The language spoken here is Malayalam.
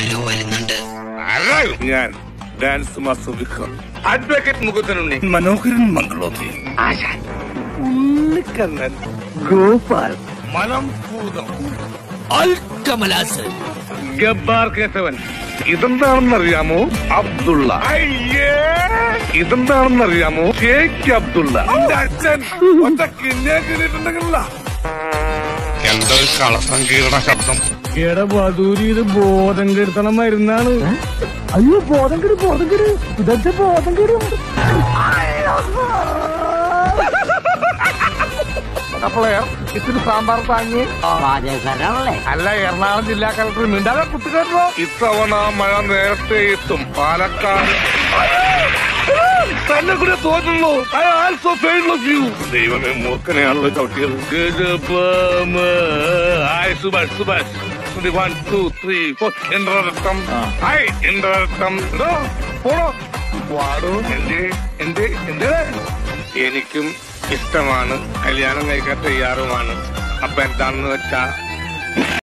ആരോ വരുന്നുണ്ട് ഞാൻ ഡാൻസ് മാസ്റ്റർ വിക്രം അഡ്വക്കേറ്റ് മുഖത്തനുണ്ണി മനോഹരൻ മംഗളോത്തി ഉണ്ണിക്കണ്ണൻ ഗോപാൽ മലം ഭൂതം കമലാസൻ ഗബ്ബാർ കേശവൻ ഇതെന്താണെന്നറിയാമോ അബ്ദുള്ള അയ്യേ ഇതെന്താണെന്നറിയാമോ ഷേഖ് അബ്ദുള്ള എന്റെ അച്ഛൻ ഒറ്റ കിന്നെ കിട്ടിയിട്ടുണ്ടെങ്കിലല്ല എന്താ ഒരു കളസങ്കീർണ ശബ്ദം എടബദൂരി ഇത് ബോധം കെടുത്തണ മരുന്നാണ് അയ്യോ ബോധം കെടും ബോധം കെടും ഇതൊക്കെ ബോധം കെടും അപ്പോളേ ഇത്തിരി സാമ്പാർ താങ്ങി അല്ല എറണാകുളം ജില്ലാ കളക്ടർ മിണ്ടാതെ കുത്തിക്കേട്ടോ ഇത്തവണ മഴ നേരത്തെ എത്തും പാലക്കാട് തന്നെ കൂടെ തോന്നുന്നു I also fail of you ദൈവമേ മൂർഖനെയാണല്ലോ ചവിട്ടിയത് hi Subhash Subhash one two three four ഇന്ദ്രരക്തം ഹായ് ഇന്ദ്രരക്തം പോണോ വാടോ എന്റെ എന്റെ എന്റെ എനിക്കും ഇഷ്ടമാണ് കല്യാണം കഴിക്കാൻ തയ്യാറുമാണ് അപ്പൊ എന്താണെന്ന് വെച്ചാ